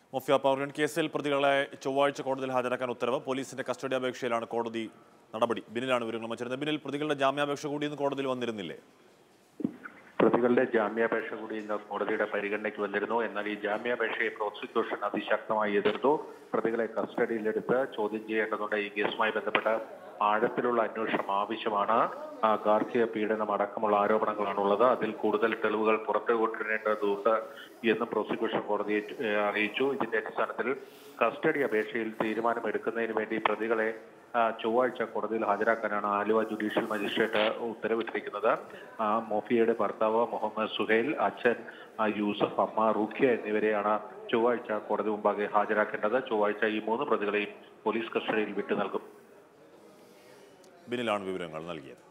മൊഫിയ പൗർണൻ കേസിൽ പ്രതികളെ ചൊവ്വാഴ്ച കോടതിയിൽ ഹാജരാക്കാൻ ഉത്തരവ് പോലീസിന്റെ കസ്റ്റഡി അപേക്ഷയിലാണ് കോടതി നടപടി ബിനിലാണ് വിവരങ്ങൾ വച്ചിരുന്നത് ബിനിൽ പ്രതികളുടെ ജാമ്യാപേക്ഷ കൂടി ഇന്ന് കോടതിയിൽ വന്നിരുന്നില്ലേ പ്രതികളുടെ ജാമ്യാപേക്ഷ കൂടി ഇന്ന് കോടതിയുടെ പരിഗണനയ്ക്ക് വന്നിരുന്നു എന്നാൽ ഈ ജാമ്യാപേക്ഷയെ പ്രോസിക്യൂഷൻ അതിശക്തമായി എതിർത്തു പ്രതികളെ കസ്റ്റഡിയിലെടുത്ത് ചോദ്യം ചെയ്യേണ്ടതുണ്ട് ഈ കേസുമായി ബന്ധപ്പെട്ട ആഴത്തിലുള്ള അന്വേഷണം ആവശ്യമാണ് ആ, ഗാർഹിക പീഡനം അടക്കമുള്ള ആരോപണങ്ങളാണുള്ളത് അതിൽ കൂടുതൽ തെളിവുകൾ പുറത്തു കൊണ്ടുവരേണ്ടതുണ്ട് എന്ന് പ്രോസിക്യൂഷൻ കോടതിയെ ഏ, അറിയിച്ചു ഇതിന്റെ അടിസ്ഥാനത്തിൽ കസ്റ്റഡി അപേക്ഷയിൽ തീരുമാനമെടുക്കുന്നതിന് വേണ്ടി പ്രതികളെ ആ, ചൊവ്വാഴ്ച കോടതിയിൽ ഹാജരാക്കാനാണ് ആലുവ ജുഡീഷ്യൽ മജിസ്ട്രേറ്റ് ഉത്തരവിട്ടിരിക്കുന്നത് ആ, മോഫിയയുടെ ഭർത്താവ് മുഹമ്മദ് സുഹൈൽ അച്ഛൻ ആ, യൂസഫ് അമ്മ റുഖ്യ എന്നിവരെയാണ് ചൊവ്വാഴ്ച കോടതി മുമ്പാകെ ഹാജരാക്കേണ്ടത് ചൊവ്വാഴ്ച ഈ മൂന്ന് പ്രതികളെയും പോലീസ് കസ്റ്റഡിയിൽ വിട്ടു നൽകും ബിനിലാണ് വിവരങ്ങൾ നൽകിയത്